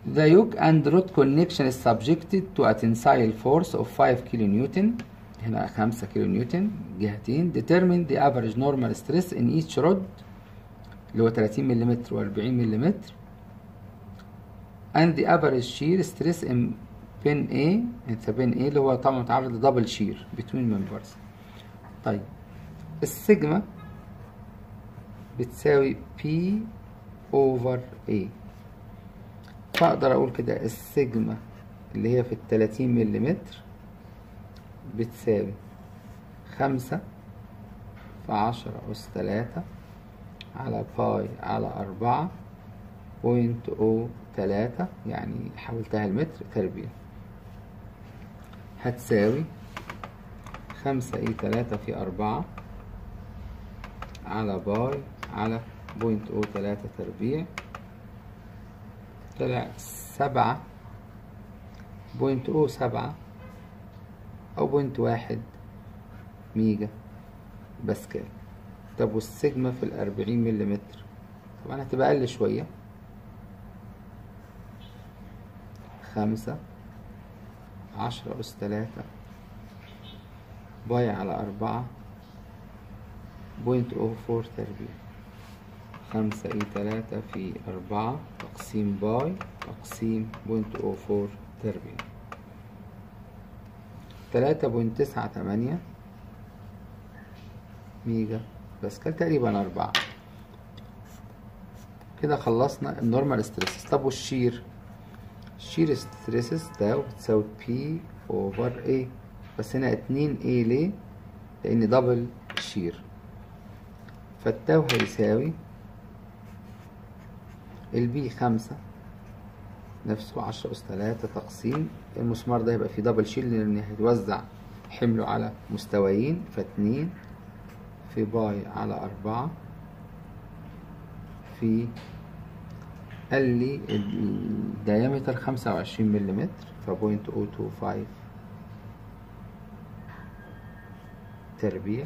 The yoke and rod connection is subjected to a tensile force of 5 kN هنا 5 كيلو نيوتن جهتين determine the average normal stress in each rod اللي هو 30 ملم و40 ملم and the average shear stress in pin A انت pin A اللي هو طبعا متعرض لدبل شير between members طيب السيجما بتساوي P over A فاقدر اقول كده السيجما اللي هي في التلاتين مليمتر بتساوي خمسة في عشرة أس تلاتة على باي على أربعة بوينت أو تلاتة يعني حولتها المتر تربيع هتساوي خمسة إي تلاتة في أربعة على باي على بوينت أو تلاتة تربيع طلع سبعة بوينت أو سبعة أو بوينت واحد ميجا باسكال طب والسيجما في الأربعين مليمتر طبعا هتبقى أقل شوية خمسة عشرة أس تلاتة باي على أربعة بوينت أو فور تربيع خمسة إي تلاتة في أربعة تقسيم باي تقسيم بوينت أو فور تربيع تلاتة بوينت تسعة تمانية ميجا باسكال تقريبا أربعة كده خلصنا النورمال ستريسز طب والشير الشير ستريسز ده بتساوي بي اوفر اي بس هنا اتنين اي ليه لان دبل شير فالتاو هيساوي البي خمسة نفسه عشرة أس تلاتة تقسيم المسمار ده يبقى فيه دبل شيل لأن هيتوزع حمله على مستويين فاتنين في باي على أربعة في قال لي الديامتر خمسة وعشرين مليمتر فبوينت أو تو فايف تربيع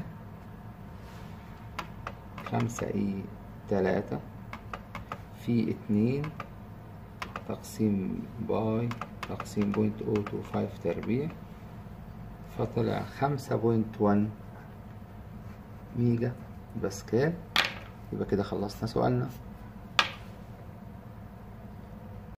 خمسة إي تلاتة في اتنين تقسيم باي تقسيم بوينت او تو فايف تربيع فطلع خمسة بوينت ون ميجا باسكال يبقى كده خلصنا سؤالنا